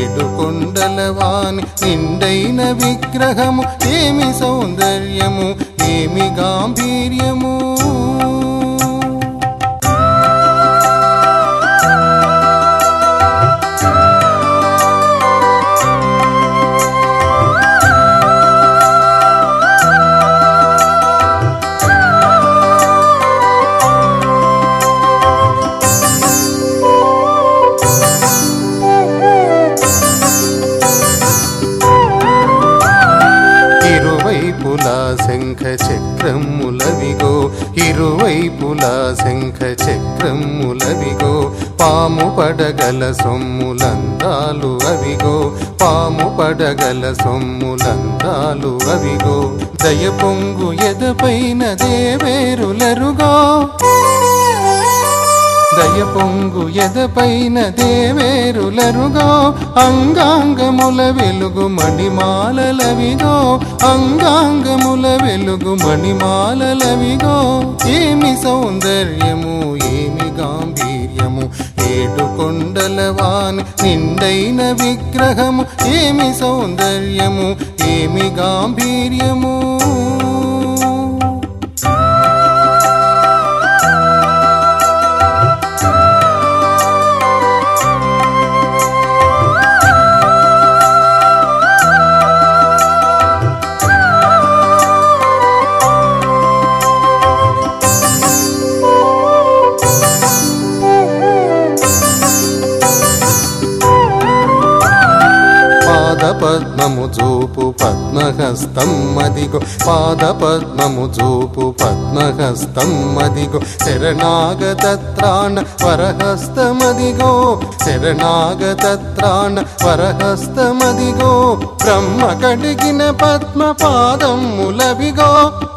ఏడు కొండలవాని నిండైన విగ్రహము ఏమి సౌందర్యము ఏమి గాంభీర్యము ఇరువైపులా శంఖ చక్రములవిగో ఇరువైపులా శంఖ చక్రములవిగో పాము పడగల సొమ్ములందాలు అవిగో పాము పడగల సొమ్ములందాలు అవిగో దయ పొంగు ఎదపైన దేవేరులరుగో దయ పొంగు ఎదపైన దేవేరులరుగో అంగాంగముల వెలుగు మణిమాలలవిగో అంగాంగముల వెలుగు మణిమాలలవిగో ఏమి సౌందర్యము ఏమి గాంభీర్యము ఏడు కొండలవాని నిండైన విగ్రహము ఏమి సౌందర్యము ఏమి గాంభీర్యము పాద పద్మము చూపు పద్మహస్తం మదిగో పాద పద్మము చూపు పద్మహస్తం మదిగో శరణాగతత్రాణ వరహస్తమదిగో శరణాగతత్రాణ వరహస్తమదిగో బ్రహ్మ కడిగిన పద్మ పాదములవిగో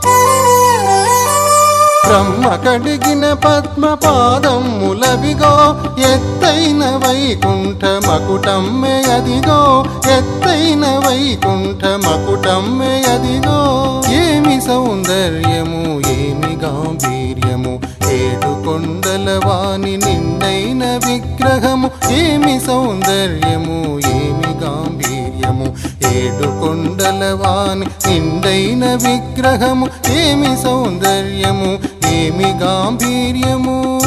బ్రహ్మ కడిగిన పద్మ పాదములవిగో ఎత్తైన వైకుంఠ మకుటమ్మె అదిగో ఎత్తైన వైకుంఠ మకుటమ్మె అదిగో ఏమి సౌందర్యము ఏమి గాంభీర్యము ఏడు కొండల వాని నిండైన విగ్రహము ఏమి సౌందర్యము ఏమి గాంభీర్యము ఏడు కొండల వాని నిండైన విగ్రహము ఏమి సౌందర్యము ఏమి గాంభీర్యము